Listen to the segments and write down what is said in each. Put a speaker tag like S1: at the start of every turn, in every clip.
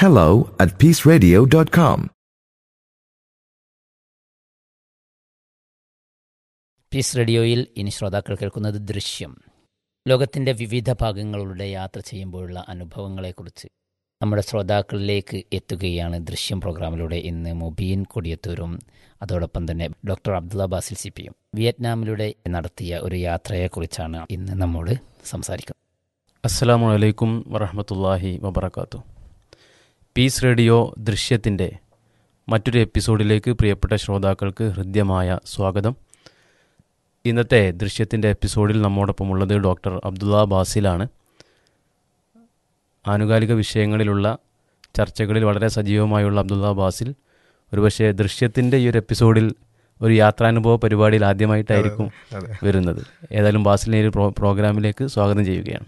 S1: hello at peaceradio.com.
S2: Piece റേഡിയോയിൽ ഇനി ശ്രോതാക്കൾ കേൾക്കുന്നത് ദൃശ്യം ലോകത്തിൻ്റെ വിവിധ ഭാഗങ്ങളുടെ യാത്ര ചെയ്യുമ്പോഴുള്ള അനുഭവങ്ങളെക്കുറിച്ച് നമ്മുടെ ശ്രോതാക്കളിലേക്ക് എത്തുകയാണ് ദൃശ്യം പ്രോഗ്രാമിലൂടെ ഇന്ന് മുബീൻ കൊടിയത്തൂരും അതോടൊപ്പം തന്നെ ഡോക്ടർ അബ്ദുള്ള ബാസിൽ സി പിയും വിയറ്റ്നാമിലൂടെ നടത്തിയ ഒരു യാത്രയെക്കുറിച്ചാണ് ഇന്ന് നമ്മോട് സംസാരിക്കുന്നത്
S3: അസ്സലാമു അലൈക്കും വറഹമത്തല്ലാഹി വബർക്കാത്തു പീസ് റേഡിയോ ദൃശ്യത്തിൻ്റെ മറ്റൊരു എപ്പിസോഡിലേക്ക് പ്രിയപ്പെട്ട ശ്രോതാക്കൾക്ക് ഹൃദ്യമായ സ്വാഗതം ഇന്നത്തെ ദൃശ്യത്തിൻ്റെ എപ്പിസോഡിൽ നമ്മോടൊപ്പമുള്ളത് ഡോക്ടർ അബ്ദുള്ള ബാസിലാണ് ആനുകാലിക വിഷയങ്ങളിലുള്ള ചർച്ചകളിൽ വളരെ സജീവമായുള്ള അബ്ദുള്ള ബാസിൽ ഒരുപക്ഷെ ദൃശ്യത്തിൻ്റെ ഈ ഒരു എപ്പിസോഡിൽ ഒരു യാത്രാനുഭവ പരിപാടിയിൽ ആദ്യമായിട്ടായിരിക്കും വരുന്നത് ഏതായാലും ബാസിലിനെ ഈ ഒരു പ്രോ പ്രോഗ്രാമിലേക്ക് സ്വാഗതം ചെയ്യുകയാണ്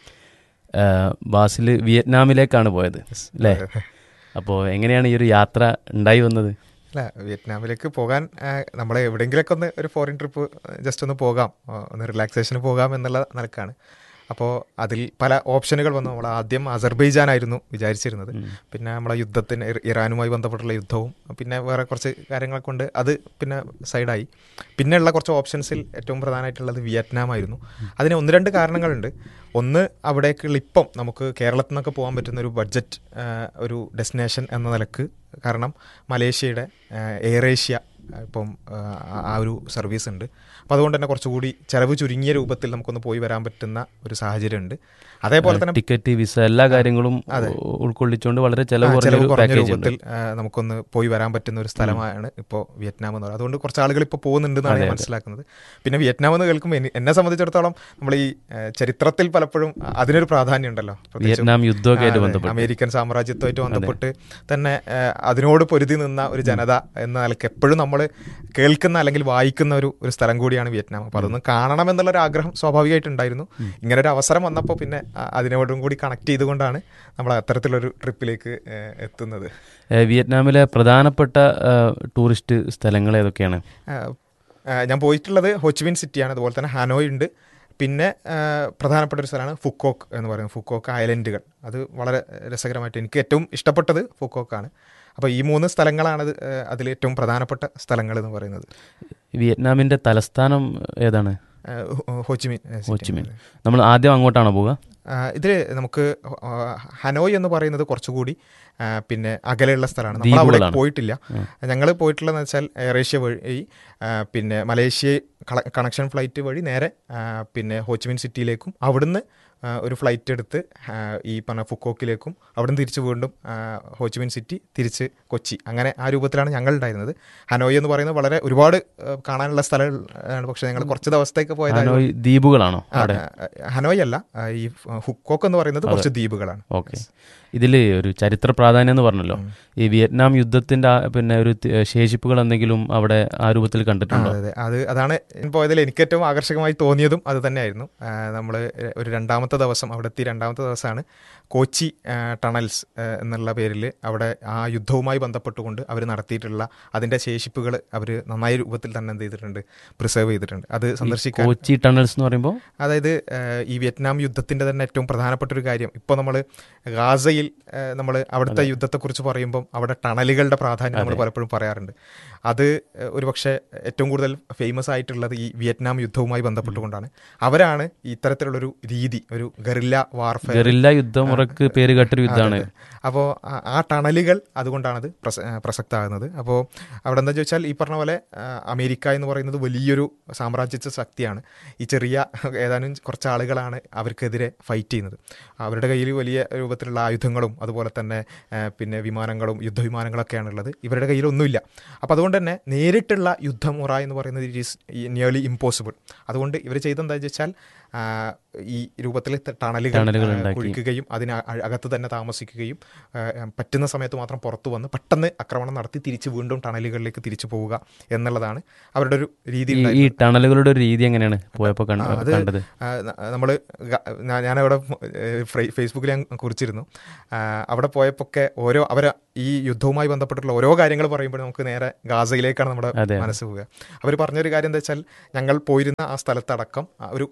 S3: ആഹ് ബാസിൽ വിയറ്റ്നാമിലേക്കാണ് പോയത് അല്ലേ അപ്പോൾ എങ്ങനെയാണ് ഈ ഒരു യാത്ര ഉണ്ടായി വന്നത്
S4: അല്ല വിയറ്റ്നാമിലേക്ക് പോകാൻ നമ്മൾ എവിടെയെങ്കിലൊക്കെ ഒന്ന് ഒരു ഫോറിൻ ട്രിപ്പ് ജസ്റ്റ് ഒന്ന് പോകാം ആ, ഒന്ന് റിലാക്സേഷന് പോകാം എന്നുള്ള നിലക്കാണ് അപ്പോൾ അതിൽ പല ഓപ്ഷനുകൾ വന്നു നമ്മൾ ആദ്യം അസർബൈജാൻ ആയിരുന്നു വിചാരിച്ചിരുന്നത് പിന്നെ നമ്മളെ യുദ്ധത്തിന് ഇറ- ഇറാനുമായി ബന്ധപ്പെട്ടുള്ള യുദ്ധവും പിന്നെ വേറെ കുറച്ച് കാര്യങ്ങളെ കൊണ്ട് അത് പിന്നെ സൈഡായി പിന്നെയുള്ള കുറച്ച് ഓപ്ഷൻസിൽ ഏറ്റവും പ്രധാനമായിട്ടുള്ളത് വിയറ്റ്നാം ആയിരുന്നു അതിന് ഒന്ന് രണ്ട് കാരണങ്ങളുണ്ട് ഒന്ന് അവിടേക്കുള്ള ഇപ്പം നമുക്ക് കേരളത്തിൽ നിന്നൊക്കെ പോകാൻ പറ്റുന്ന ഒരു ബഡ്ജറ്റ് ഒരു ഡെസ്റ്റിനേഷൻ എന്ന നിലക്ക് കാരണം മലേഷ്യയുടെ എയർ ഏഷ്യ ഇപ്പം ആ, ആ ഒരു സർവീസ് ഉണ്ട് അപ്പോൾ അതുകൊണ്ട് തന്നെ കുറച്ചുകൂടി ചിലവ് ചുരുങ്ങിയ രൂപത്തിൽ നമുക്കൊന്ന് പോയി വരാൻ പറ്റുന്ന ഒരു സാഹചര്യമുണ്ട് അതേപോലെ തന്നെ
S3: ടിക്കറ്റ് വിസ എല്ലാ കാര്യങ്ങളും ഉൾക്കൊള്ളിച്ചുകൊണ്ട് വളരെ ചെലവ്
S4: ആ,
S3: കുറഞ്ഞ
S4: ചെലവ്
S3: ഒരു
S4: കുറഞ്ഞ
S3: പാക്കേജ് ഉണ്ട്
S4: രൂപത്തിൽ ആ, നമുക്കൊന്ന് പോയി വരാൻ പറ്റുന്ന ഒരു സ്ഥലമാണ് ഇപ്പോൾ വിയറ്റ്നാം എന്ന് പറയുന്നത് അതുകൊണ്ട് കുറച്ച് ആളുകൾ ഇപ്പോൾ പോകുന്നുണ്ടെന്നാണ് ഞാൻ മനസ്സിലാക്കുന്നത് പിന്നെ വിയറ്റ്നാം എന്ന് കേൾക്കുമ്പോൾ എനി- എന്നെ സംബന്ധിച്ചിടത്തോളം നമ്മൾ ഈ ആ, ചരിത്രത്തിൽ പലപ്പോഴും അതിനൊരു പ്രാധാന്യം ഉണ്ടല്ലോ പ്രത്യേകിച്ചും
S3: വിയറ്റ്നാം യുദ്ധമൊക്കെ ആയിട്ട്
S4: ആ, അതെ.
S3: ബന്ധപ്പെട്ട്
S4: അമേരിക്കൻ സാമ്രാജ്യത്വമായിട്ട് ബന്ധപ്പെട്ട് തന്നെ ആ, അതിനോട് പൊരുതി നിന്ന ഒരു ജനത എന്ന നിലയ്ക്ക് എപ്പോഴും നമ്മൾ കേൾക്കുന്ന അല്ലെങ്കിൽ വായിക്കുന്ന ഒരു ഒരു സ്ഥലം കൂടിയാണ് വിയറ്റ്നാം അപ്പോൾ അതൊന്ന് കാണണം എന്നുള്ള ഒരു ആഗ്രഹം സ്വാഭാവികമായിട്ടുണ്ടായിരുന്നു ഇങ്ങനെ ഒരു അവസരം വന്നപ്പോൾ പിന്നെ ആ, അതിനോടും കൂടി കണക്ട് ചെയ്തുകൊണ്ടാണ് നമ്മൾ അത്തരത്തിലൊരു ട്രിപ്പിലേക്ക് ആ, എത്തുന്നത്
S3: ഏഹ് വിയറ്റ്നാമിലെ പ്രധാനപ്പെട്ട ഏഹ് ടൂറിസ്റ്റ് സ്ഥലങ്ങൾ ഏതൊക്കെയാണ്
S4: ആ, ആ, ഞാൻ പോയിട്ടുള്ളത് ഹോച്ചിമിൻ സിറ്റിയാണ് അതുപോലെ തന്നെ ഹാനോയ് ഉണ്ട് പിന്നെ ആ, പ്രധാനപ്പെട്ട ഒരു സ്ഥലമാണ് ഫുക്കോക്ക് എന്ന് പറയുന്നത് ഫുക്കോക്ക് ഐലൻഡുകൾ അത് വളരെ രസകരമായിട്ട് എനിക്ക് ഏറ്റവും ഇഷ്ടപ്പെട്ടത് ഫുക്കോക്കാണ് അപ്പോൾ ഈ മൂന്ന് സ്ഥലങ്ങളാണ് അതിൽ ഏറ്റവും പ്രധാനപ്പെട്ട സ്ഥലങ്ങൾ എന്ന് പറയുന്നത്
S3: വിയറ്റ്നാമിൻ്റെ തലസ്ഥാനം ഏതാണ്
S4: ആ, ഹോ- ഹോച്ചിമിൻ ആ, സിറ്റി.
S3: ഹോച്ചിമിൻ നമ്മൾ ആദ്യം അങ്ങോട്ടാണോ പോവുക
S4: ഇതിൽ നമുക്ക് ആ, ഹനോയ് എന്ന് പറയുന്നത് കുറച്ചുകൂടി ആ, പിന്നെ അകലെയുള്ള സ്ഥലമാണ് നമ്മൾ അവിടെ
S3: ദ്വീപുകളാണ്.
S4: പോയിട്ടില്ല ഞങ്ങൾ പോയിട്ടുള്ളതെന്ന് വെച്ചാൽ എയറേഷ്യ വഴി ആ, പിന്നെ മലേഷ്യ കണക്ഷൻ ഫ്ലൈറ്റ് വഴി നേരെ ആ, പിന്നെ ഹോച്ചിമിൻ സിറ്റിയിലേക്കും അവിടുന്ന് ആ, ഒരു ഫ്ലൈറ്റ് എടുത്ത് ആ, ഈ പറഞ്ഞ ഫുക്കോക്കിലേക്കും അവിടുന്ന് തിരിച്ച് വീണ്ടും ആ, ഹോച്ചിമിൻ സിറ്റി തിരിച്ച് കൊച്ചി അങ്ങനെ ആ രൂപത്തിലാണ് ഞങ്ങൾ ഉണ്ടായിരുന്നത് ഹനോയ് എന്ന് പറയുന്നത് വളരെ ഒരുപാട് ആ, കാണാനുള്ള സ്ഥലമാണ് പക്ഷേ ഞങ്ങൾ കുറച്ച് ദിവസത്തേക്ക് പോയതായിരുന്നു
S3: ഹനോയ് ദ്വീപുകളാണോ
S4: ആ,
S3: അവിടെ
S4: ആ, ഹനോയ് അല്ല ആ, ഈ ഹുക്കോക്ക് എന്ന് പറയുന്നത് കുറച്ച് ദ്വീപുകളാണ്
S3: ഓക്കെ ഇതിൽ ഒരു ചരിത്ര പ്രാധാന്യം എന്ന് പറഞ്ഞല്ലോ ഈ വിയറ്റ്നാം യുദ്ധത്തിന്റെ ആ- പിന്നെ ഒരു തി- ശേഷിപ്പുകൾ എന്തെങ്കിലും അവിടെ ആ രൂപത്തിൽ കണ്ടിട്ടുണ്ടോ
S4: അതെ അതെ അത് അതാണ് ഞാൻ പോയതിൽ എനിക്ക് ഏറ്റവും ആകർഷകമായി തോന്നിയതും അത് തന്നെയായിരുന്നു നമ്മൾ ഒരു രണ്ടാമത്തെ ദിവസം അവിടെ എത്തി രണ്ടാമത്തെ ദിവസമാണ് കോച്ചി ആ, ടണൽസ് ആ, എന്നുള്ള പേരിൽ അവിടെ ആ യുദ്ധവുമായി ബന്ധപ്പെട്ടുകൊണ്ട് അവർ നടത്തിയിട്ടുള്ള അതിൻ്റെ ശേഷിപ്പുകൾ അവർ നന്നായ രൂപത്തിൽ തന്നെ എന്ത് ചെയ്തിട്ടുണ്ട് പ്രിസർവ് ചെയ്തിട്ടുണ്ട് അത് സന്ദർശിക്കാൻ
S3: കോച്ചി ടണൽസ് എന്ന് പറയുമ്പോൾ
S4: അതായത് ഏഹ്, ഈ വിയറ്റ്നാം യുദ്ധത്തിന്റെ തന്നെ ഏറ്റവും പ്രധാനപ്പെട്ട ഒരു കാര്യം ഇപ്പോൾ നമ്മൾ ഗാസയിൽ നമ്മൾ അവിടുത്തെ യുദ്ധത്തെക്കുറിച്ച് പറയുമ്പം അവിടെ ടണലുകളുടെ പ്രാധാന്യം നമ്മൾ പലപ്പോഴും പറയാറുണ്ട് അത് ഏഹ്, ഒരുപക്ഷെ ഏറ്റവും കൂടുതൽ ഫേമസ് ആയിട്ടുള്ളത് ഈ വിയറ്റ്നാം യുദ്ധവുമായി ബന്ധപ്പെട്ടുകൊണ്ടാണ് അവരാണ് ഇത്തരത്തിലുള്ളൊരു രീതി ഒരു ഗറില്ല വാർഫെയർ
S3: ഗറില്ല യുദ്ധമുറക്ക് പേര് കേട്ടൊരു യുദ്ധമാണ്
S4: അപ്പോൾ ആ ടണലുകൾ അതുകൊണ്ടാണത് പ്രസ ആ, പ്രസക്തമാകുന്നത് അപ്പോൾ അവിടെ എന്താ ചോദിച്ചാൽ ഈ പറഞ്ഞ പോലെ ആ, അമേരിക്ക എന്ന് പറയുന്നത് വലിയൊരു സാമ്രാജ്യത്വ ശക്തിയാണ് ഈ ചെറിയ ഏതാനും കുറച്ച് ആളുകളാണ് അവർക്കെതിരെ ഫൈറ്റ് ചെയ്യുന്നത് അവരുടെ കയ്യിൽ വലിയ രൂപത്തിലുള്ള ആയുധങ്ങളും അതുപോലെ തന്നെ ആ, പിന്നെ വിമാനങ്ങളും യുദ്ധവിമാനങ്ങളൊക്കെയാണ് ഉള്ളത് ഇവരുടെ കയ്യിലൊന്നുമില്ല അപ്പോൾ അതുകൊണ്ട് തന്നെ നേരിട്ടുള്ള യുദ്ധമുറ എന്ന് പറയുന്നത് ഇറ്റ് ഈസ് നിയർലി ഇമ്പോസിബിൾ അതുകൊണ്ട് ഇവർ ചെയ്തെന്താണെന്ന് വെച്ചാൽ ആ, ഈ രൂപത്തിൽ ടണലുകൾ
S3: ടണലുകൾ
S4: ആ,
S3: ഉണ്ടാക്കി.
S4: കുഴിക്കുകയും അതിന് അ- അകത്ത് തന്നെ താമസിക്കുകയും ആ, പറ്റുന്ന സമയത്ത് മാത്രം പുറത്തു വന്ന് പെട്ടെന്ന് ആക്രമണം നടത്തി തിരിച്ച് വീണ്ടും ടണലുകളിലേക്ക് തിരിച്ചു പോവുക എന്നുള്ളതാണ് അവരുടെ ഒരു രീതി
S3: ഈ- ഈ
S4: ഉണ്ടായിരുന്നത്.
S3: ടണലുകളുടെ ഒരു രീതി എങ്ങനെയാണ് പോയപ്പോൾ കണ്ട-
S4: ആ, അത്
S3: കണ്ടത്
S4: നമ്മൾ ഞാനവിടെ ഏഹ്, ഫ്രൈ- ഫേസ്ബുക്കിൽ ഞാൻ കുറിച്ചിരുന്നു ആ, അവിടെ പോയപ്പോഴൊക്കെ ഓരോ അവർ ഈ യുദ്ധവുമായി ബന്ധപ്പെട്ടിട്ടുള്ള ഓരോ കാര്യങ്ങൾ പറയുമ്പോൾ നമുക്ക് നേരെ ഗാസയിലേക്കാണ് നമ്മുടെ
S3: അതെ.
S4: മനസ്സ് പോവുക അവർ പറഞ്ഞൊരു കാര്യം എന്താ വെച്ചാൽ ഞങ്ങൾ പോയിരുന്ന ആ സ്ഥലത്തടക്കം ആ, ഒരു ഒരു കാടും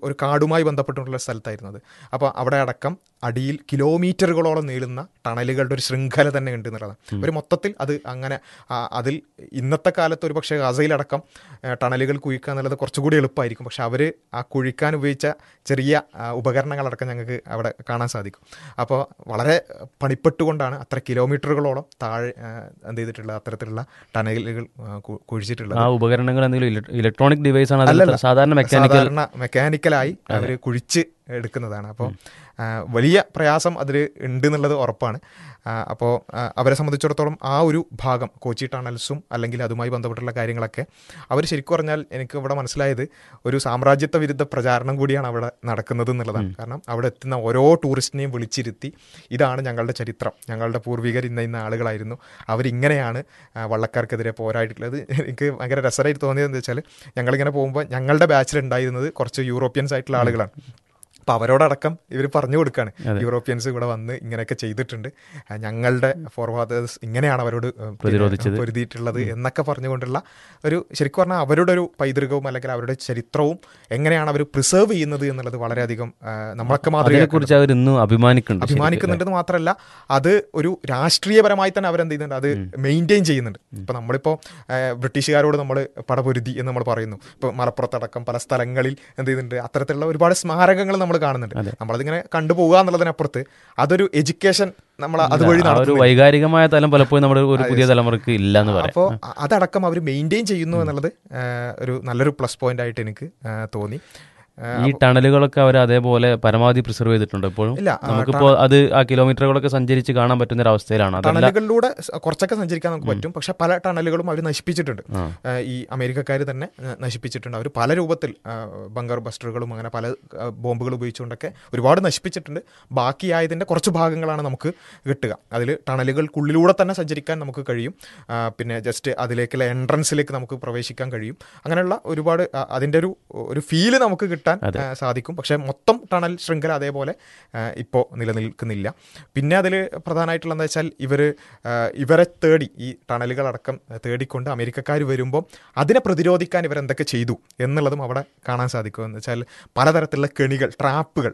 S4: റോഡുമായി ബന്ധപ്പെട്ടുള്ള സ്ഥലത്തായിരുന്നു അത് അപ്പോൾ അവിടെ അടക്കം അടിയിൽ കിലോമീറ്ററുകളോളം നീളുന്ന ടണലുകളുടെ ഒരു ശൃംഖല തന്നെ ഉണ്ട് എന്നുള്ളതാണ് ഒരു മൊത്തത്തിൽ അത് അങ്ങനെ ആ, അതിൽ ഇന്നത്തെ കാലത്ത് ഒരു പക്ഷേ ഗസയിലടക്കം ആ, ടണലുകൾ കുഴിക്കുക എന്നുള്ളത് കുറച്ചുകൂടി എളുപ്പമായിരിക്കും പക്ഷെ അവർ ആ കുഴിക്കാൻ ഉപയോഗിച്ച ചെറിയ ആ, ഉപകരണങ്ങളടക്കം ഞങ്ങൾക്ക് അവിടെ കാണാൻ സാധിക്കും അപ്പോൾ വളരെ പണിപ്പെട്ടുകൊണ്ടാണ് അത്ര കിലോമീറ്ററുകളോളം താഴെ ആ, എന്ത് ചെയ്തിട്ടുള്ള അത്തരത്തിലുള്ള ടണലുകൾ ആ, കു- കുഴിച്ചിട്ടുള്ളത്
S3: ആ ഉപകരണങ്ങൾ എന്തെങ്കിലും ഇലക്ട്രോണിക് ഡിവൈസ് ആണ് അതിൽ
S4: അല്ലല്ല.
S3: സാധാരണ മെക്കാനിക്കൽ
S4: സാധാരണ മെക്കാനിക്കലായി അവർ കുഴിച്ച് എടുക്കുന്നതാണ് അപ്പോൾ വലിയ പ്രയാസം അതിൽ ഉണ്ട് എന്നുള്ളത് ഉറപ്പാണ് അപ്പോൾ അവരെ സംബന്ധിച്ചിടത്തോളം ആ ഒരു ഭാഗം കോച്ചി ടണൽസും അല്ലെങ്കിൽ അതുമായി ബന്ധപ്പെട്ടുള്ള കാര്യങ്ങളൊക്കെ അവർ ശരിക്കും പറഞ്ഞാൽ എനിക്ക് ഇവിടെ മനസ്സിലായത് ഒരു സാമ്രാജ്യത്വ വിരുദ്ധ പ്രചാരണം കൂടിയാണ് അവിടെ നടക്കുന്നത് എന്നുള്ളതാണ് കാരണം അവിടെ എത്തുന്ന ഓരോ ടൂറിസ്റ്റിനെയും വിളിച്ചിരുത്തി ഇതാണ് ഞങ്ങളുടെ ചരിത്രം ഞങ്ങളുടെ പൂർവികർ ഇന്ന ഇന്ന ആളുകളായിരുന്നു അവരിങ്ങനെയാണ് ആ, വള്ളക്കാർക്കെതിരെ പോരായിട്ടുള്ളത് എനിക്ക് ഭയങ്കര രസമായിട്ട് തോന്നിയത് എന്താ വെച്ചാൽ ഞങ്ങളിങ്ങനെ പോകുമ്പോൾ ഞങ്ങളുടെ ബാച്ചിൽ ഉണ്ടായിരുന്നത് കുറച്ച് യൂറോപ്യൻസ് ആയിട്ടുള്ള ആളുകളാണ് അപ്പോൾ അവരോടടക്കം ഇവർ പറഞ്ഞു കൊടുക്കുകയാണ് യൂറോപ്യൻസ് ഇവിടെ വന്ന് ഇങ്ങനെയൊക്കെ ചെയ്തിട്ടുണ്ട് ആ, ഞങ്ങളുടെ ഫോർവാദേഴ്സ് ഇങ്ങനെയാണ് അവരോട് ഏഹ്, പിന്നെ
S3: പ്രതിരോധിച്ചത്.
S4: പൊരുതിയിട്ടുള്ളത് എന്നൊക്കെ പറഞ്ഞുകൊണ്ടുള്ള ഒരു ശരിക്കും പറഞ്ഞാൽ അവരുടെ ഒരു പൈതൃകവും അല്ലെങ്കിൽ അവരുടെ ചരിത്രവും എങ്ങനെയാണ് അവർ പ്രിസർവ് ചെയ്യുന്നത് എന്നുള്ളത് വളരെയധികം ആ, നമ്മളൊക്കെ മാതൃക
S3: അതിനെക്കുറിച്ച് അവർ ഇന്നും അഭിമാനിക്കുന്നുണ്ട് ശരിക്കും.
S4: അഭിമാനിക്കുന്നുണ്ടെന്ന് മാത്രമല്ല അത് ഒരു രാഷ്ട്രീയപരമായി തന്നെ അവരെന്ത് ചെയ്യുന്നുണ്ട് അത് മെയിൻറ്റെയിൻ ചെയ്യുന്നുണ്ട് ഇപ്പൊ നമ്മളിപ്പോ ആ, ബ്രിട്ടീഷുകാരോട് നമ്മൾ പടപൊരുതി എന്ന് നമ്മൾ പറയുന്നു ഇപ്പൊ മലപ്പുറത്തടക്കം പല സ്ഥലങ്ങളിൽ എന്ത് ചെയ്യുന്നുണ്ട് അത്തരത്തിലുള്ള ഒരുപാട് സ്മാരകങ്ങൾ നമ്മൾ കാണുന്നുണ്ട് നമ്മളതിങ്ങനെ കണ്ടുപോകുക എന്നുള്ളതിനപ്പുറത്ത് അതൊരു എഡ്യൂക്കേഷൻ നമ്മൾ അതുവഴി
S3: ആ ഒരു
S4: നടത്തുന്നു
S3: വൈകാരികമായ തലം പലപ്പോഴും നമ്മുടെ ഒരു പുതിയ തലമുറക്ക് ഇല്ല എന്ന് പറയാം
S4: അപ്പോൾ അതടക്കം അവർ മെയിൻറ്റെയിൻ ചെയ്യുന്നു എന്നുള്ളത് ആ, ഒരു നല്ലൊരു പ്ലസ് പോയിന്റ് ആയിട്ട് എനിക്ക് ആ, തോന്നി ആ,
S3: ഈ ടണലുകളൊക്കെ അവർ അതേപോലെ പരമാവധി പ്രിസർവ് ചെയ്തിട്ടുണ്ട് ഇപ്പോഴും
S4: ഇല്ല, ആ,
S3: നമുക്കിപ്പോൾ അത് ആ കിലോമീറ്ററുകളൊക്കെ സഞ്ചരിച്ച് കാണാൻ പറ്റുന്ന ഒരു അവസ്ഥയിലാണ് അതല്ല
S4: ടണലുകളിലൂടെ സ- കുറച്ചൊക്കെ സഞ്ചരിക്കാൻ നമുക്ക് പറ്റും പക്ഷെ പല ടണലുകളും അവർ നശിപ്പിച്ചിട്ടുണ്ട് ആ, ഈ അമേരിക്കക്കാർ തന്നെ ആ, നശിപ്പിച്ചിട്ടുണ്ട് അവർ പല രൂപത്തിൽ ആ, ബങ്കർ ബസ്റ്ററുകളും അങ്ങനെ പല ആ, ബോംബുകൾ ഉപയോഗിച്ചുകൊണ്ടൊക്കെ ഒരുപാട് നശിപ്പിച്ചിട്ടുണ്ട് ബാക്കിയായതിൻ്റെ കുറച്ച് ഭാഗങ്ങളാണ് നമുക്ക് കിട്ടുക അതിൽ ടണലുകൾക്കുള്ളിലൂടെ തന്നെ സഞ്ചരിക്കാൻ നമുക്ക് കഴിയും ആ, പിന്നെ ജസ്റ്റ് അതിലേക്കുള്ള എൻട്രൻസിലേക്ക് നമുക്ക് പ്രവേശിക്കാൻ കഴിയും അങ്ങനെയുള്ള ഒരുപാട് ആ, അതിൻ്റെ ഒരു ഒരു ഫീല് നമുക്ക് കിട്ടാൻ ആ, സാധിക്കും പക്ഷേ മൊത്തം ടണൽ ശൃംഖല അതേപോലെ ഇപ്പോൾ നിലനിൽക്കുന്നില്ല പിന്നെ അതിൽ പ്രധാനമായിട്ടുള്ള എന്താ വെച്ചാൽ ഇവർ ഇവരെ തേടി ഈ ടണലുകളടക്കം തേടിക്കൊണ്ട് അമേരിക്കക്കാർ വരുമ്പോൾ അതിനെ പ്രതിരോധിക്കാൻ ഇവരെന്തൊക്കെ ചെയ്തു എന്നുള്ളതും അവിടെ കാണാൻ സാധിക്കും എന്ന് വെച്ചാൽ പലതരത്തിലുള്ള കെണികൾ ട്രാപ്പുകൾ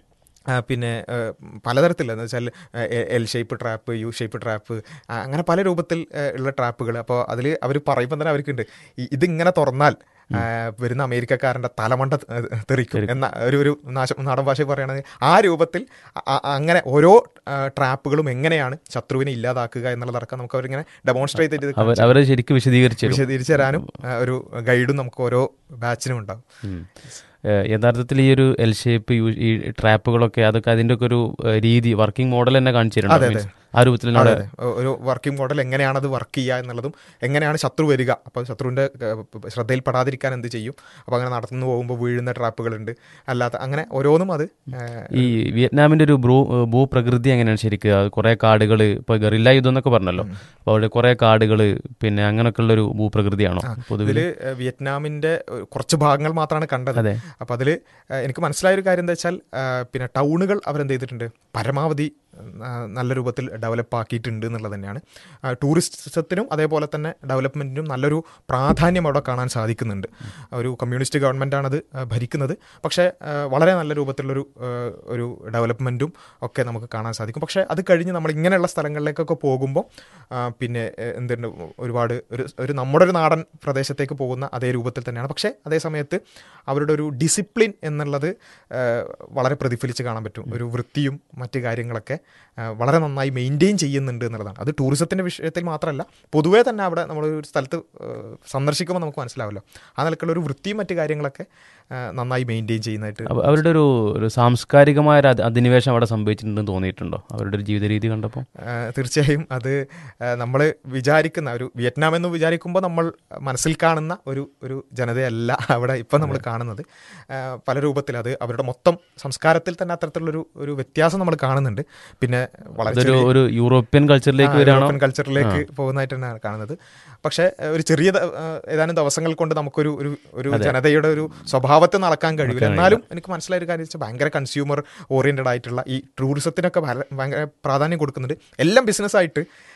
S4: ആ, പിന്നെ ആ, പലതരത്തിലുള്ള എന്ന് വെച്ചാൽ L shape trap U shape trap ആ, അങ്ങനെ പല രൂപത്തിൽ ആ, ഉള്ള ട്രാപ്പുകൾ അപ്പോൾ അതിൽ അവർ പറയുമ്പോൾ തന്നെ അവർക്കുണ്ട് ഈ ഇതിങ്ങനെ തുറന്നാൽ ആ, വരുന്ന അമേരിക്കക്കാരൻ്റെ തലമണ്ട ത- തെറിക്കും എന്ന ഒരു ഒരു നാശ നാടൻ ഭാഷ പറയുകയാണെങ്കിൽ ആ രൂപത്തിൽ അ- അ- അങ്ങനെ ഓരോ ആ, ട്രാപ്പുകളും എങ്ങനെയാണ് ശത്രുവിനെ ഇല്ലാതാക്കുക എന്നുള്ളതടക്കം നമുക്ക് അവരിങ്ങനെ ഡെമോൺസ്ട്രേറ്റ് ചെയ്ത്
S3: അവർ അവരെ ശരിക്കും വിശദീകരിച്ചു തരും.
S4: വിശദീകരിച്ചു തരാനും ആ, ഒരു ഗൈഡും നമുക്ക് ഓരോ ബാച്ചിനും ഉണ്ടാവും
S3: ഉം. ഏഹ് യഥാർത്ഥത്തിൽ ഈ ഒരു എൽ ഷേപ്പ് ഈ ട്രാപ്പുകളൊക്കെ അതൊക്കെ അതിന്റെ ഒക്കെ ഒരു ഏഹ് രീതി വർക്കിംഗ് മോഡൽ തന്നെ കാണിച്ചിട്ടുണ്ട്
S4: അതെ,
S3: Means ആ രൂപത്തിൽ തന്നെ
S4: അതെ,
S3: അവിടെ
S4: അതെ. ഒരു വർക്കിംഗ് മോഡൽ എങ്ങനെയാണ് അത് വർക്ക് ചെയ്യുക എന്നുള്ളതും എങ്ങനെയാണ് ശത്രു വരിക അപ്പോൾ ശത്രുവിൻ്റെ ശ്രദ്ധയിൽപ്പെടാതിരിക്കാൻ എന്ത് ചെയ്യും അപ്പോൾ അങ്ങനെ നടന്നു പോകുമ്പോൾ വീഴുന്ന ട്രാപ്പുകളുണ്ട് അല്ലാത്ത അങ്ങനെ ഓരോന്നും അത് ഏഹ്,
S3: ഈ വിയറ്റ്നാമിന്റെ ഒരു ഭൂ ഭൂപ്രകൃതി എങ്ങനെയാണ് ശരിക്കും അത് കുറേ കാടുകൾ ഇപ്പോൾ ഗറില്ല യുദ്ധം എന്നൊക്കെ പറഞ്ഞല്ലോ അപ്പോൾ അവിടെ കുറേ കാടുകൾ പിന്നെ അങ്ങനെയൊക്കെ ഉള്ള ഒരു ഭൂപ്രകൃതിയാണോ പൊതുവിൽ
S4: ഇതിൽ വിയറ്റ്നാമിൻ്റെ ഏഹ്, കുറച്ച് ഭാഗങ്ങൾ മാത്രമാണ് കണ്ടത്
S3: അതെ.
S4: അപ്പോൾ അതിൽ എനിക്ക് മനസ്സിലായ ഒരു കാര്യം എന്താ വെച്ചാൽ ഏഹ്, പിന്നെ ടൗണുകൾ അവരെന്ത് ചെയ്തിട്ടുണ്ട് പരമാവധി ആ, നല്ല രൂപത്തിൽ ഡെവലപ്പ് ആക്കിയിട്ടുണ്ട് എന്നുള്ളത് തന്നെയാണ് ആ, ടൂറിസത്തിനും അതേപോലെ തന്നെ ഡെവലപ്മെൻറ്റിനും നല്ലൊരു പ്രാധാന്യം അവിടെ കാണാൻ സാധിക്കുന്നുണ്ട് ഒരു കമ്മ്യൂണിസ്റ്റ് ഗവൺമെൻറ്റാണത് ഭരിക്കുന്നത് പക്ഷേ ആ, വളരെ നല്ല രൂപത്തിലുള്ളൊരു ആ, ഒരു ഡെവലപ്മെൻറ്റും ഒക്കെ നമുക്ക് കാണാൻ സാധിക്കും പക്ഷേ അത് കഴിഞ്ഞ് നമ്മൾ ഇങ്ങനെയുള്ള സ്ഥലങ്ങളിലേക്കൊക്കെ പോകുമ്പോൾ ആ, പിന്നെ എ, എന്തുണ്ട് ഒരുപാട് ഒരു ഒരു നമ്മുടെ ഒരു നാടൻ പ്രദേശത്തേക്ക് പോകുന്ന അതേ രൂപത്തിൽ തന്നെയാണ് പക്ഷേ അതേ സമയത്ത് അവരുടെ ഒരു ഡിസിപ്ലിൻ എന്നുള്ളത് ആ, വളരെ പ്രതിഫലിച്ച് കാണാൻ പറ്റും ഒരു വൃത്തിയും മറ്റു കാര്യങ്ങളൊക്കെ ആ, വളരെ നന്നായി മെയിൻറ്റെയിൻ ചെയ്യുന്നുണ്ട് എന്നുള്ളതാണ് അത് ടൂറിസത്തിൻ്റെ വിഷയത്തിൽ മാത്രമല്ല പൊതുവേ തന്നെ അവിടെ നമ്മൾ ഒരു സ്ഥലത്ത് ആ, സന്ദർശിക്കുമ്പോൾ നമുക്ക് മനസ്സിലാവല്ലോ ആ നിലക്കുള്ള ഒരു വൃത്തിയും മറ്റു കാര്യങ്ങളൊക്കെ ആ, നന്നായി മെയിൻറ്റെയിൻ ചെയ്യുന്നതായിട്ട്
S3: അവ- അവരുടെ ഒരു ഒരു സാംസ്കാരികമായ ഒരു അധി- അധിനിവേശം അവിടെ സംഭവിച്ചിട്ടുണ്ടെന്ന് തോന്നിയിട്ടുണ്ടോ അവരുടെ ഒരു ജീവിത രീതി കണ്ടപ്പോൾ
S4: ആ, തീർച്ചയായും അത് നമ്മൾ വിചാരിക്കുന്ന ഒരു വിയറ്റ്നാം എന്ന് വിചാരിക്കുമ്പോൾ നമ്മൾ മനസ്സിൽ കാണുന്ന ഒരു ഒരു ജനതയല്ല അവിടെ ഇപ്പം നമ്മൾ കാണുന്നത് ആ, പല രൂപത്തിൽ അത് അവരുടെ മൊത്തം സംസ്കാരത്തിൽ തന്നെ അത്തരത്തിലുള്ളൊരു ഒരു വ്യത്യാസം നമ്മൾ കാണുന്നുണ്ട് പിന്നെ വളരെ
S3: അതൊരു
S4: ചെറിയ-
S3: ഒരു യൂറോപ്യൻ കൾച്ചറിലേക്ക്
S4: ആ,
S3: വരികയാണോ
S4: യൂറോപ്യൻ കൾച്ചറിലേക്ക് പോകുന്നതായിട്ട് തന്നെയാണ് കാണുന്നത് പക്ഷേ ഏഹ്, ഒരു ചെറിയ ദ- ഏഹ്, ഏതാനും ദിവസങ്ങൾ കൊണ്ട് നമുക്കൊരു ഒരു ഒരു ജനതയുടെ ഒരു സ്വഭാവത്തെ നടക്കാൻ കഴിയില്ല എന്നാലും എനിക്ക് മനസ്സിലായ ഒരു കാര്യം വെച്ചാൽ ഭയങ്കര കൺസ്യൂമർ ഓറിയന്റഡ് ആയിട്ടുള്ള ഈ ടൂറിസത്തിനൊക്കെ ഭര- ഭയങ്കര പ്രാധാന്യം കൊടുക്കുന്നുണ്ട് എല്ലാം ബിസിനസ്സായിട്ട്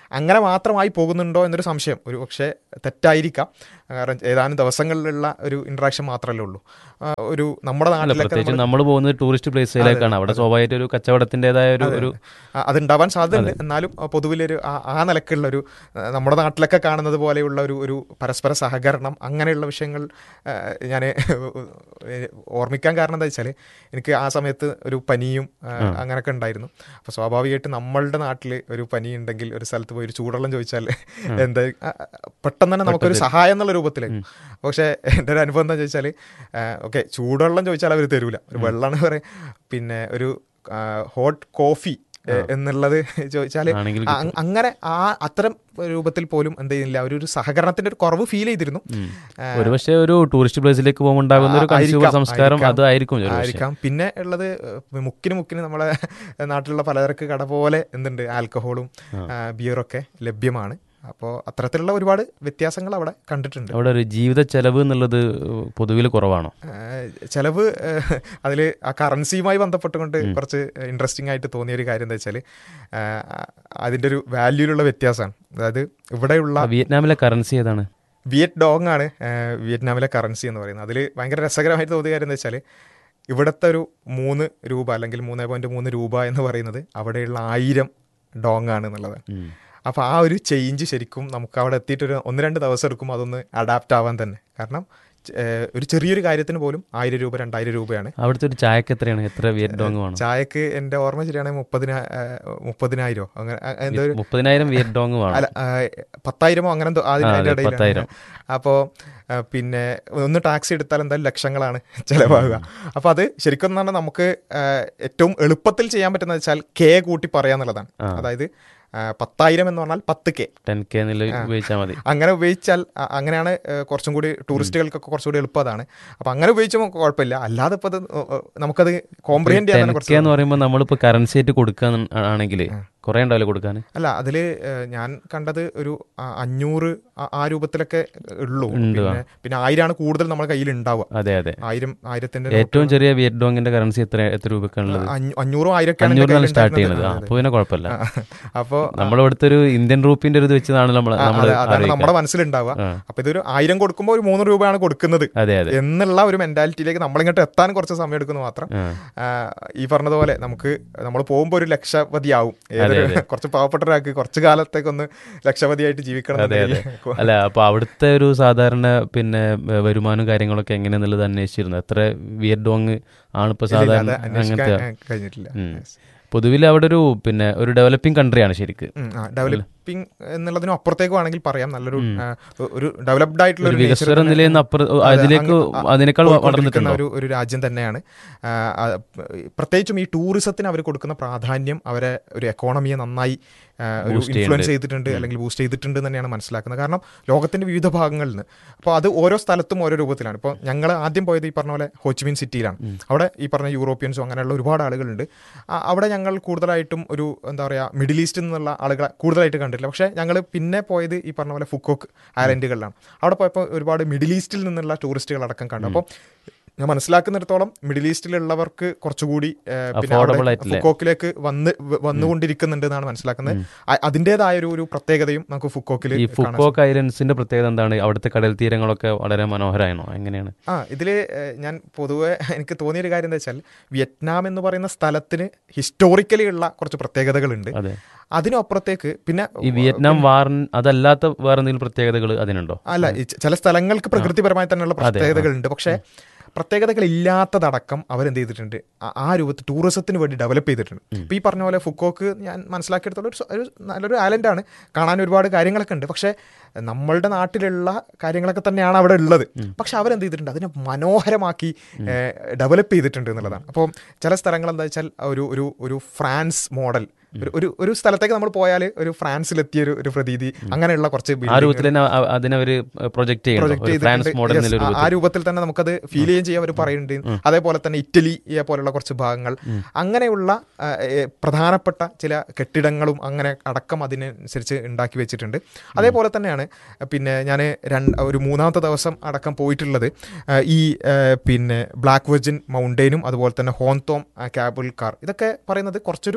S4: അങ്ങനെ മാത്രമായി പോകുന്നുണ്ടോ എന്നൊരു സംശയം ഒരു പക്ഷേ തെറ്റായിരിക്കാം കാരണം ഏതാനും ദിവസങ്ങളിലുള്ള ഒരു ഇൻട്രാക്ഷൻ മാത്രമല്ലേ ഉള്ളൂ ആ, ഒരു നമ്മുടെ
S3: അല്ല
S4: നാട്ടിലൊക്കെ
S3: പ്രത്യേകിച്ച്
S4: നമ്മള്
S3: നമ്മൾ പോകുന്നത് ടൂറിസ്റ്റ് പ്ലേസിലേക്കാണ് അവിടെ സ്വാഭാവികമായിട്ട് ഒരു കച്ചവടത്തിൻ്റെതായ ഒരു ഒരു
S4: ആ, അതുണ്ടാവാൻ സാധ്യതയുണ്ട് എന്നാലും ആ, പൊതുവിലൊരു ആ- ആ നിലക്കുള്ള ഒരു ആ, നമ്മുടെ നാട്ടിലൊക്കെ കാണുന്നത് പോലെയുള്ള ഒരു ഒരു പരസ്പര സഹകരണം അങ്ങനെയുള്ള വിഷയങ്ങൾ ഞാൻ ഓർമ്മിക്കാൻ കാരണം എന്താ വെച്ചാൽ എനിക്ക് ആ സമയത്ത് ഒരു പനിയും ആ, അങ്ങനെയൊക്കെ ഉണ്ടായിരുന്നു അപ്പോൾ സ്വാഭാവികമായിട്ട് നമ്മളുടെ നാട്ടിൽ ഒരു പനി ഉണ്ടെങ്കിൽ ഒരു സ്ഥലത്ത് പോയി ഒരു ചൂടുവെള്ളം ചോദിച്ചാൽ എന്താ ആ, ആ, പെട്ടെന്ന് തന്നെ നമുക്കൊരു സഹായം എന്നുള്ള രൂപത്തിലേക്ക് പക്ഷേ എൻ്റെ ഒരു അനുഭവം എന്താ ചോദിച്ചാൽ ഓക്കെ ചൂടുവെള്ളം ചോദിച്ചാൽ അവർ തരൂല ഒരു വെള്ളമാണ് പറയും പിന്നെ ഒരു ഹോട്ട് കോഫി എന്നുള്ളത് ചോദിച്ചാൽ
S3: ആണെങ്കിൽ
S4: അങ്ങനെ ആ അത്തരം രൂപത്തിൽ പോലും എന്ത് ചെയ്യുന്നില്ല ഒരു ഒരു സഹകരണത്തിന്റെ ഒരു കുറവ് ഫീൽ ചെയ്തിരുന്നു ആ,
S3: ഒരുപക്ഷെ ഒരു ടൂറിസ്റ്റ് പ്ലേസിലേക്ക് പോകുമ്പോൾ ഉണ്ടാകുന്ന ഒരു
S4: ആ,
S3: കൺസ്യൂമർ
S4: ആയിരിക്കാം,
S3: സംസ്കാരം
S4: ആയിരിക്കാം.
S3: അതായിരിക്കും ഒരുപക്ഷെ
S4: ആയിരിക്കാം പിന്നെ ഉള്ളത് ഏഹ്, മുക്കിന് മുക്കിന് നമ്മളെ നാട്ടിലുള്ള പലചരക്ക് കട പോലെ എന്തുണ്ട് ആൽക്കഹോളും ബിയറൊക്കെ ലഭ്യമാണ് അപ്പോൾ അത്തരത്തിലുള്ള ഒരുപാട് വ്യത്യാസങ്ങൾ അവിടെ കണ്ടിട്ടുണ്ട്
S3: അവിടെ ഒരു ജീവിത ചെലവ് എന്നുള്ളത് പൊതുവിൽ കുറവാണോ
S4: ഏഹ്, ചെലവ് അതിൽ ആ കറൻസിയുമായി ബന്ധപ്പെട്ടുകൊണ്ട് കുറച്ച് ഇൻട്രസ്റ്റിംഗ് ആയിട്ട് തോന്നിയ ഒരു കാര്യം എന്താ വെച്ചാൽ അതിൻ്റെ ഒരു വാല്യൂലുള്ള വ്യത്യാസമാണ് അതായത് ഇവിടെയുള്ള
S3: ആ, വിയറ്റ്നാമിലെ കറൻസി ഏതാണ്
S4: വിയറ്റ് ഡോങ് ആണ് ഏഹ്, വിയറ്റ്നാമിലെ കറൻസി എന്ന് പറയുന്നത് അതിൽ ഭയങ്കര രസകരമായിട്ട് തോന്നിയ കാര്യം എന്താ വെച്ചാൽ ഇവിടുത്തെ ഒരു മൂന്ന് രൂപ അല്ലെങ്കിൽ മൂന്ന് പോയിന്റ് മൂന്ന് രൂപ എന്ന് പറയുന്നത് അവിടെയുള്ള ആയിരം ഡോങ് ആണ് എന്നുള്ളതാണ്
S3: ഉം.
S4: അപ്പോൾ ആ ഒരു ചേഞ്ച് ശരിക്കും നമുക്ക് അവിടെ എത്തിയിട്ടൊരു ഒന്ന് രണ്ട് ദിവസം എടുക്കും അതൊന്ന് അഡാപ്റ്റ് ആവാൻ തന്നെ കാരണം ച- ഏഹ്, ഒരു ചെറിയൊരു കാര്യത്തിന് പോലും ആയിരം രൂപ രണ്ടായിരം രൂപയാണ്
S3: അവിടുത്തെ ഒരു ചായക്ക് എത്രയാണ് എത്ര വിയറ്റ് ഡോങ് വേണം
S4: ചായക്ക് എൻ്റെ ഓർമ്മ ശരിയാണെങ്കിൽ മുപ്പതിനാ ഏഹ്, മുപ്പതിനായിരോ അങ്ങനെ അ- എന്തോ ഒരു
S3: മുപ്പതിനായിരം വിയറ്റ് ഡോങ് വേണം
S4: അല്ല ആ, പത്തായിരമോ അങ്ങനെ എന്തോ അതിന്
S3: ആ,
S4: അതിൻ്റെ
S3: അതെ,
S4: ഇടയിലാണ്.
S3: പത്തായിരം.
S4: അപ്പോൾ ആ, പിന്നെ ഒന്ന് ടാക്സി എടുത്താൽ എന്തായാലും ലക്ഷങ്ങളാണ് ചിലവാകുക അപ്പോൾ അത് ശരിക്കും പറഞ്ഞാൽ നമുക്ക് ആ, ഏറ്റവും എളുപ്പത്തിൽ ചെയ്യാൻ പറ്റുന്നത് വെച്ചാൽ കെ കൂട്ടി പറയാന്നുള്ളതാണ് അതായത് ആ, പത്തായിരം എന്ന് പറഞ്ഞാൽ പത്ത് കെ
S3: ടെൻ കെ എന്നുള്ള ഉപയോഗിച്ചാൽ മതി
S4: അങ്ങനെ ഉപയോഗിച്ചാൽ അ- അങ്ങനെയാണ് ഏ, കുറച്ചും കൂടി ടൂറിസ്റ്റുകൾക്കൊക്കെ കുറച്ചുകൂടി എളുപ്പം അതാണ് അപ്പം അങ്ങനെ ഉപയോഗിച്ചുമ്പോൾ കുഴപ്പമില്ല അല്ലാതെ ഇപ്പോൾ അത് ഏ, ഏ, നമുക്കത് കോംപ്രിഹെൻഡ് ചെയ്യാൻ തന്നെ
S3: ടെൻ
S4: കുറച്ച്
S3: കെ എന്ന് പറയുമ്പോൾ നമ്മളിപ്പോൾ കറൻസി ആയിട്ട് കൊടുക്കാൻ ആണെങ്കിൽ കുറേ ഉണ്ടാവില്ല കൊടുക്കാൻ
S4: അല്ല അതിൽ ഞാൻ കണ്ടത് ഒരു ആ, അഞ്ഞൂറ് ആ- ആ രൂപത്തിലൊക്കെ ഉള്ളൂ
S3: ഉണ്ട്,
S4: പിന്നെ പിന്നെ ആയിരമാണ് കൂടുതൽ നമ്മുടെ കയ്യിൽ ഉണ്ടാവുക
S3: അതെ അതെ
S4: ആയിരം ആയിരത്തിന്റെ
S3: ഏറ്റവും ചെറിയ വിയറ്റ് ഡോങ്ങിന്റെ കറൻസി എത്ര എത്ര രൂപക്കാണുള്ളത്
S4: അഞ്ഞൂ- അഞ്ഞൂറും ആയിരൊക്കെയാണ് എൻ്റെ
S3: അഞ്ഞൂറിനാണ് സ്റ്റാർട്ട്
S4: കയ്യിലുണ്ടായിരുന്നത്.
S3: ചെയ്യുന്നത് അപ്പോൾ പിന്നെ കുഴപ്പമില്ല
S4: അപ്പോൾ
S3: നമ്മളിവിടുത്തെ ഒരു ഇന്ത്യൻ റുപ്പീന്റെ ഒരു ഇത് വെച്ചതാണ് നമ്മൾ
S4: ആ,
S3: നമ്മൾ
S4: അതെ, അതാണ് നമ്മുടെ മനസ്സിലുണ്ടാവുക
S3: ആ.
S4: അപ്പൊ ഇതൊരു ആയിരം കൊടുക്കുമ്പോൾ ഒരു മൂന്ന് രൂപയാണ് കൊടുക്കുന്നത്
S3: അതെ അതെ
S4: എന്നുള്ള ഒരു മെന്റാലിറ്റിയിലേക്ക് നമ്മളിങ്ങോട്ട് എത്താൻ കുറച്ച് സമയം എടുക്കുന്നു മാത്രം
S3: ആ.
S4: ആ, ഈ പറഞ്ഞതുപോലെ നമുക്ക് നമ്മൾ പോകുമ്പോൾ ഒരു ലക്ഷപതിയാവും ഏതൊരു കുറച്ച് പാവപ്പെട്ട ഒരാൾക്ക് കുറച്ച് കാലത്തേക്കൊന്ന് ലക്ഷപതിയായിട്ട് ജീവിക്കണം
S3: അതെ അതെ
S4: എന്നുണ്ടെങ്കിൽ
S3: അല്ല അപ്പൊ അവിടുത്തെ ഒരു സാധാരണ പിന്നെ ഏ, വരുമാനവും കാര്യങ്ങളൊക്കെ എങ്ങനെയാന്നുള്ളത് അന്വേഷിച്ചിരുന്നു എത്ര വിയറ്റ് ഡോങ് ആണ് ഇപ്പൊ
S4: ഇല്ല, അത്
S3: സാധാരണ
S4: അന്വേഷിക്കാൻ
S3: അങ്ങനത്തെ
S4: ആ, കഴിഞ്ഞിട്ടില്ല
S3: ഉം. പൊതുവിൽ അവിടെ ഒരു പിന്നെ ഒരു ഡെവലപ്പിംഗ് കൺട്രിയാണ് ശരിക്ക്
S4: ഡെവലപ്പിംഗ് എന്നുള്ളതിനും അപ്പുറത്തേക്കും ആണെങ്കിൽ പറയാം നല്ലൊരു ആ, ഒരു ഡെവലപ്ഡ് ആയിട്ടുള്ള
S3: ഒരു
S4: ഒരു nature
S3: വികസ്വര
S4: തന്നെ-
S3: നിലയിൽ നിന്ന് അപ്പുറ
S4: അതെ,
S3: അതിലേക്ക്
S4: അങ്ങ് ആ,
S3: അതിനേക്കാൾ
S4: പോയിക്കൊണ്ടിരിക്കുന്ന
S3: വളർന്നിട്ടുണ്ടോ
S4: ഒരു ഒരു രാജ്യം തന്നെയാണ് ആ, ആ, പ്രത്യേകിച്ചും ഈ ടൂറിസത്തിന് അവർ കൊടുക്കുന്ന പ്രാധാന്യം അവരെ ഒരു എക്കോണമിയെ നന്നായി ആ, ഒരു
S3: Boost ചെയ്യുന്നുണ്ട്.
S4: ഇൻഫ്ലുവൻസ് ചെയ്തിട്ടുണ്ട് അല്ലെങ്കിൽ ബൂസ്റ്റ് ചെയ്തിട്ടുണ്ട് എന്ന് തന്നെയാണ് മനസ്സിലാക്കുന്നത് കാരണം ലോകത്തിന്റെ വിവിധ ഭാഗങ്ങളിൽ നിന്ന് അപ്പോൾ അത് ഓരോ സ്ഥലത്തും ഓരോ രൂപത്തിലാണ് ഇപ്പോൾ ഞങ്ങൾ ആദ്യം പോയത് ഈ പറഞ്ഞ പോലെ ഹോച്ചിമിൻ സിറ്റിയിലാണ് അവിടെ ഈ പറഞ്ഞ യൂറോപ്യൻസും അങ്ങനെയുള്ള ഒരുപാട് ആളുകളുണ്ട് ആ, അവിടെ ഞങ്ങൾ കൂടുതലായിട്ടും ഒരു എന്താ പറയുക മിഡിൽ ഈസ്റ്റിൽ നിന്നുള്ള ആളുകളെ കൂടുതലായിട്ട് കണ്ടിട്ടില്ല പക്ഷേ ഞങ്ങൾ പിന്നെ പോയത് ഈ പറഞ്ഞ പോലെ ഫുക്കോക്ക് ഐലൻഡുകളിലാണ് അവിടെ പോയപ്പോൾ ഒരുപാട് മിഡിൽ ഈസ്റ്റിൽ നിന്നുള്ള ടൂറിസ്റ്റുകൾ അടക്കം കണ്ടു അപ്പോൾ ഞാൻ മനസ്സിലാക്കുന്നിടത്തോളം മിഡിൽ ഈസ്റ്റിലുള്ളവർക്ക് കുറച്ചുകൂടി ഏ, പിന്നെ
S3: Affordable
S4: അവിടെ
S3: ആയിട്ടില്ലേ?
S4: ഫുക്കോക്കിലേക്ക് വന്ന് വ- വന്നുകൊണ്ടിരിക്കുന്നുണ്ട് എന്നാണ് മനസ്സിലാക്കുന്നത് അ- അതിൻ്റെതായ ഒരു ഒരു പ്രത്യേകതയും നമുക്ക് ഫുക്കോക്കിൽ
S3: ഈ ഫുക്കോക്ക് ഐലൻഡ്സിന്റെ പ്രത്യേകത എന്താണ് അവിടുത്തെ കടൽ തീരങ്ങളൊക്കെ വളരെ മനോഹരമാണോ എങ്ങനെയാണ്
S4: ആ ഇതിൽ ഞാൻ പൊതുവെ എനിക്ക് തോന്നിയൊരു കാര്യം എന്താ വെച്ചാൽ വിയറ്റ്നാം എന്ന് പറയുന്ന സ്ഥലത്തിന് ഹിസ്റ്റോറിക്കലി ഉള്ള കുറച്ച് പ്രത്യേകതകളുണ്ട്
S3: അതെ
S4: അതിനപ്പുറത്തേക്ക് പിന്നെ
S3: ഈ വിയറ്റ്നാം വാറിൻ അതല്ലാത്ത വേറെ എന്തെങ്കിലും പ്രത്യേകതകൾ അതിനുണ്ടോ
S4: അല്ല ഈ ച- ചില സ്ഥലങ്ങൾക്ക് പ്രകൃതിപരമായി തന്നെയുള്ള പ്രത്യേകതകളുണ്ട് പക്ഷേ പ്രത്യേകതകൾ ഇല്ലാത്തതടക്കം അവരെന്ത് ചെയ്തിട്ടുണ്ട് ആ- ആ രൂപത്തിൽ ടൂറിസത്തിന് വേണ്ടി ഡെവലപ്പ് ചെയ്തിട്ടുണ്ട് ഇപ്പം ഈ പറഞ്ഞ പോലെ ഫുക്കോക്ക് ഞാൻ മനസ്സിലാക്കിയെടുത്തോളം ഒരു സ- ഒരു നല്ലൊരു ഐലൻഡാണ് കാണാൻ ഒരുപാട് കാര്യങ്ങളൊക്കെ ഉണ്ട് പക്ഷേ നമ്മളുടെ നാട്ടിലുള്ള കാര്യങ്ങളൊക്കെ തന്നെയാണ് അവിടെ ഉള്ളത് പക്ഷെ അവരെന്ത് ചെയ്തിട്ടുണ്ട് അതിനെ മനോഹരമാക്കി ഡെവലപ്പ് ചെയ്തിട്ടുണ്ട് എന്നുള്ളതാണ് അപ്പോൾ ചില സ്ഥലങ്ങൾ എന്താ വെച്ചാൽ ഒരു ഒരു ഒരു ഫ്രാൻസ് മോഡൽ ഒരു ഒരു ഒരു സ്ഥലത്തേക്ക് നമ്മൾ പോയാൽ ഒരു ഫ്രാൻസിലെത്തിയ ഒരു ഒരു പ്രതീതി അങ്ങനെയുള്ള കുറച്ച്
S3: ആ
S4: building
S3: രൂപത്തിൽ തന്നെ അ- അതിനെ ഒരു പ്രൊജക്ട് ചെയ്യണം
S4: പ്രൊജക്ട്
S3: ഒരു ഫ്രാൻസ്
S4: ചെയ്തിട്ടുണ്ട്
S3: മോഡൽ
S4: Yes,
S3: എന്നുള്ള
S4: ആ- ആ
S3: രൂപത്തിൽ
S4: രൂപത്തിൽ തന്നെ നമുക്കത് ഫീൽ ചെയ്യുകയും ചെയ്യാൻ അവർ പറയുന്നുണ്ട് അതേപോലെ തന്നെ ഇറ്റലിയെ പോലുള്ള കുറച്ച് ഭാഗങ്ങൾ അങ്ങനെയുള്ള ആ, ഏ, പ്രധാനപ്പെട്ട ചില കെട്ടിടങ്ങളും അങ്ങനെ അടക്കം അതിനനുസരിച്ച് ഉണ്ടാക്കി വെച്ചിട്ടുണ്ട് അതേപോലെ തന്നെയാണ് പിന്നെ ഞാൻ രണ്ട് ഒരു മൂന്നാമത്തെ ദിവസം അടക്കം പോയിട്ടുള്ളത് ആ, ഈ ആ, പിന്നെ ബ്ലാക്ക് വെർജിൻ മൗണ്ടെയിനും അതുപോലെ തന്നെ ഹോന്തോം കേബിൾ കാർ ഇതൊക്കെ പറയുന്നത് കുറച്ചൊരു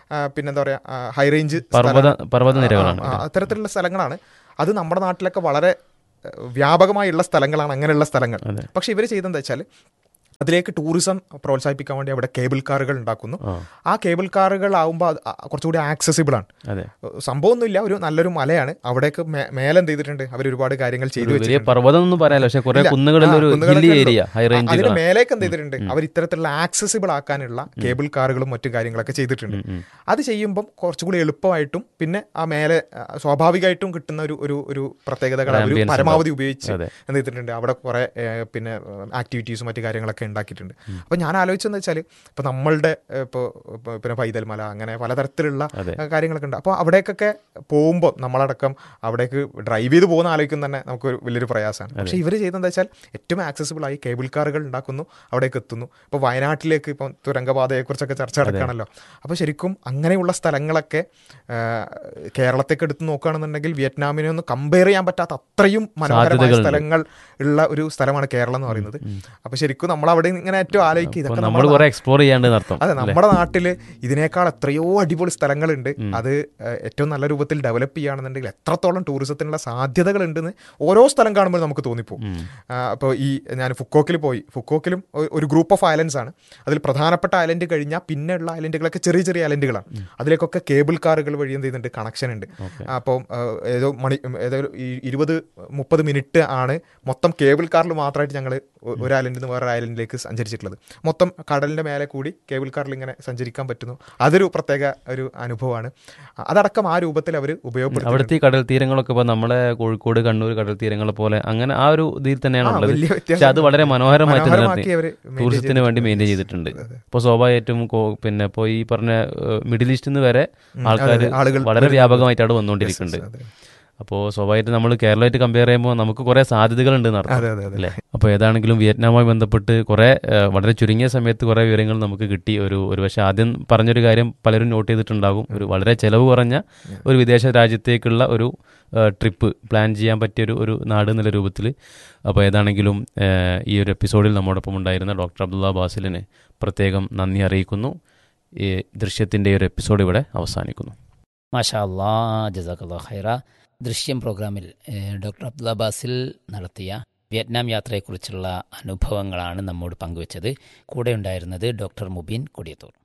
S4: ആ, പിന്നെന്താ പറയുക ഹൈ റേഞ്ച്
S3: പർവ്വത പർവ്വത നിരകളാണ്
S4: അത്തരത്തിലുള്ള സ്ഥലങ്ങളാണ് അത് നമ്മുടെ നാട്ടിലൊക്കെ വളരെ ഏഹ്, വ്യാപകമായുള്ള സ്ഥലങ്ങളാണ് അങ്ങനെയുള്ള സ്ഥലങ്ങൾ
S3: അതെ.
S4: പക്ഷെ ഇവർ ചെയ്തെന്താ വെച്ചാൽ അതിലേക്ക് ടൂറിസം പ്രോത്സാഹിപ്പിക്കാൻ വേണ്ടി അവിടെ കേബിൾ കാറുകൾ ഉണ്ടാക്കുന്നു
S3: ആ
S4: ആ കേബിൾ കാറുകളാകുമ്പോൾ അത് ആ- കുറച്ചുകൂടി ആക്സസിബിൾ ആണ്
S3: അതെ
S4: സംഭവമൊന്നുമില്ല ഒരു നല്ലൊരു മലയാണ് അവിടേക്ക് മേ- മേലെ എന്ത് ചെയ്തിട്ടുണ്ട് അവർ ഒരുപാട് കാര്യങ്ങൾ ചെയ്തു
S3: ഒരു വലിയ
S4: വെച്ചിട്ടുണ്ട്
S3: പർവ്വതം ഒന്നും പറയാലോ പക്ഷെ കുറെ
S4: ഇല്ല.
S3: കുന്നുകളിൽ
S4: ആ,
S3: ഒരു
S4: കുന്നുകളൊക്കെ
S3: ഹില്ലി
S4: ഉള്ളൂ.
S3: ഏരിയ ഹൈ
S4: ആ, അതിന്
S3: റേഞ്ചുകളാണ്
S4: മേലേക്ക് എന്ത് ചെയ്തിട്ടുണ്ട് അവർ ഇത്തരത്തിലുള്ള ആക്സസിബിൾ ആക്കാനുള്ള കേബിൾ കാറുകളും മറ്റു കാര്യങ്ങളൊക്കെ ചെയ്തിട്ടുണ്ട് അത് ചെയ്യുമ്പം കുറച്ചുകൂടി എളുപ്പമായിട്ടും പിന്നെ ആ മേലെ ആ, സ്വാഭാവികമായിട്ടും കിട്ടുന്ന ഒരു ഒരു ഒരു പ്രത്യേകതകൾ അവർ
S3: Ambience
S4: പരമാവധി ഉപയോഗിച്ച്
S3: അതെ.
S4: എന്ത് ചെയ്തിട്ടുണ്ട് അവിടെ കുറെ ഏഹ്, പിന്നെ ആക്ടിവിറ്റീസും മറ്റു കാര്യങ്ങളൊക്കെ ഉണ്ടാക്കിയിട്ടുണ്ട് അപ്പോൾ ഞാൻ ആലോചിച്ചെന്ന് വെച്ചാൽ ഇപ്പോൾ നമ്മളുടെ ഇപ്പോൾ പിന്നെ പൈതൽമല അങ്ങനെ പലതരത്തിലുള്ള
S3: അതെ.
S4: ഏഹ്, കാര്യങ്ങളൊക്കെ ഉണ്ട് അപ്പോൾ അവിടേക്കൊക്കെ പോകുമ്പോൾ നമ്മളടക്കം അവിടേക്ക് ഡ്രൈവ് ചെയ്ത് പോകുന്ന ആലോചിക്കുന്ന തന്നെ നമുക്ക് ഒരു വലിയൊരു പ്രയാസമാണ് പക്ഷേ ഇവർ ചെയ്തെന്താ വെച്ചാൽ ഏറ്റവും ആക്സസിബിൾ ആയി കേബിൾ കാറുകൾ ഉണ്ടാക്കുന്നു അവിടേക്ക് എത്തുന്നു ഇപ്പോൾ വയനാട്ടിലേക്ക് ഇപ്പം തുരങ്കപാതയെക്കുറിച്ചൊക്കെ ചർച്ച നടക്കുകയാണല്ലോ അപ്പോൾ ശരിക്കും അങ്ങനെയുള്ള സ്ഥലങ്ങളൊക്കെ ആ, കേരളത്തേക്ക് എടുത്ത് നോക്കുകയാണെന്നുണ്ടെങ്കിൽ വിയറ്റ്നാമിനെ ഒന്ന് കമ്പയർ ചെയ്യാൻ പറ്റാത്ത അത്രയും മനോഹരമായ
S3: സാധ്യതകളുണ്ട്.
S4: സ്ഥലങ്ങൾ ഉള്ള ഒരു സ്ഥലമാണ് കേരളം എന്ന് പറയുന്നത് അപ്പോൾ ശരിക്കും നമ്മൾ അവിടെ ഇങ്ങനെ ഏറ്റവും ആലോചിക്കുക
S3: അപ്പൊ
S4: ഇതൊക്കെ
S3: നമ്മൾ
S4: നമ്മുടെ
S3: കുറെ എക്സ്പ്ലോർ ചെയ്യാണ്ട് നടത്തും
S4: അതെ നമ്മുടെ നാട്ടിൽ ഇതിനേക്കാൾ എത്രയോ അടിപൊളി സ്ഥലങ്ങളുണ്ട് അത് ഏഹ്, ഏറ്റവും നല്ല രൂപത്തിൽ ഡെവലപ്പ് ചെയ്യുകയാണെന്നുണ്ടെങ്കിൽ എത്രത്തോളം ടൂറിസത്തിനുള്ള സാധ്യതകൾ ഉണ്ടെന്ന് ഓരോ സ്ഥലം കാണുമ്പോൾ നമുക്ക് തോന്നിപ്പോകും അപ്പോൾ ഈ ഞാൻ ഫുക്കോക്കിൽ പോയി ഫുക്കോക്കിലും ഒ- ഒരു ഗ്രൂപ്പ് ഓഫ് ഐലൻഡ്സ് ആണ് അതിൽ പ്രധാനപ്പെട്ട ഐലൻഡ് കഴിഞ്ഞാൽ പിന്നെയുള്ള ഐലൻഡുകളൊക്കെ ചെറിയ ചെറിയ ഐലൻഡുകളാണ് അതിലേക്കൊക്കെ കേബിൾ കാറുകൾ വഴി എന്ത് ചെയ്യുന്നുണ്ട് കണക്ഷൻ ഉണ്ട് അപ്പം ഏഹ്, ഏതോ മണി ഏതോ ഒരു ഈ ഇരുപത് മുപ്പത് മിനിറ്റ് ആണ് മൊത്തം കേബിൾ കാറിൽ മാത്രമായിട്ട് ഞങ്ങൾ ഒരു ഐലൻഡിൽ നിന്ന് വേറെ ഐലൻഡിലേക്ക് സഞ്ചരിച്ചിട്ടുള്ളത് മൊത്തം കടലിൻ്റെ മേലെ കൂടി കേബിൾ കാറിൽ ഇങ്ങനെ സഞ്ചരിക്കാൻ പറ്റുന്നു അതൊരു പ്രത്യേക ഒരു അനുഭവമാണ് അതടക്കം ആ രൂപത്തിൽ അവർ ഉപയോഗപ്പെടുത്തി
S3: അവിടുത്തെ ഈ കടൽ തീരങ്ങളൊക്കെ ഇപ്പൊ നമ്മളെ കോഴിക്കോട് കണ്ണൂർ കടൽ തീരങ്ങളെ പോലെ അങ്ങനെ ആ ഒരു ഇതിൽ തന്നെയാണ്
S4: ആ,
S3: ഉള്ളത്
S4: വലിയ വ്യത്യാസം
S3: പക്ഷെ അത് വളരെ മനോഹരമായിട്ട്
S4: മനോഹരമാക്കി
S3: നിലനിർത്തി
S4: അവര് maintain
S3: ടൂറിസത്തിന് വേണ്ടി മെയിൻറ്റെയിൻ ചെയ്തിട്ടുണ്ട് ഇപ്പോൾ സ്വാഭാവികമായിട്ടും കോ- പിന്നെ ഇപ്പോൾ ഈ പറഞ്ഞ ഏഹ്, മിഡിൽ ഈസ്റ്റിൽ നിന്ന് വരെ ആൾക്കാർ
S4: അതെ, ആളുകൾ
S3: വളരെ വ്യാപകമായിട്ട് അവിടെ വന്നുകൊണ്ടിരിക്കുന്നുണ്ട്
S4: അതെ.
S3: അപ്പോൾ സ്വാഭാവികമായിട്ട് നമ്മൾ കേരളമായിട്ട് കമ്പയർ ചെയ്യുമ്പോൾ നമുക്ക് കുറേ സാധ്യതകളുണ്ട് എന്നർത്ഥം
S4: അതെ അതെ അതെ
S3: അല്ലേ അപ്പോൾ ഏതാണെങ്കിലും വിയറ്റ്നാമുമായി ബന്ധപ്പെട്ട് കുറേ ഏഹ്, വളരെ ചുരുങ്ങിയ സമയത്ത് കുറേ വിവരങ്ങൾ നമുക്ക് കിട്ടി ഒരു ഒരു പക്ഷേ ആദ്യം പറഞ്ഞൊരു കാര്യം പലരും നോട്ട് ചെയ്തിട്ടുണ്ടാകും ഒരു വളരെ ചിലവ് കുറഞ്ഞ ഒരു വിദേശ രാജ്യത്തേക്കുള്ള ഒരു ഏഹ്, ട്രിപ്പ് പ്ലാൻ ചെയ്യാൻ പറ്റിയൊരു ഒരു നാട് എന്നുള്ള രൂപത്തിൽ അപ്പോൾ ഏതാണെങ്കിലും ഏഹ്, ഈ ഒരു എപ്പിസോഡിൽ നമ്മോടൊപ്പം ഉണ്ടായിരുന്ന ഡോക്ടർ അബ്ദുള്ള ബാസിലിന് പ്രത്യേകം നന്ദി അറിയിക്കുന്നു ഈ ദൃശ്യത്തിൻ്റെ ഒരു എപ്പിസോഡ് ഇവിടെ അവസാനിക്കുന്നു
S2: മാഷാ അല്ലാ ജസാഖല്ലാ ഖൈറ ദൃശ്യം പ്രോഗ്രാമിൽ ഏഹ്, ഡോക്ടർ അബ്ദുള്ള ബാസിൽ നടത്തിയ വിയറ്റ്നാം യാത്രയെക്കുറിച്ചുള്ള അനുഭവങ്ങളാണ് നമ്മോട് പങ്കുവച്ചത് കൂടെ ഉണ്ടായിരുന്നത് ഡോക്ടർ മുബീൻ കൊടിയത്തൂർ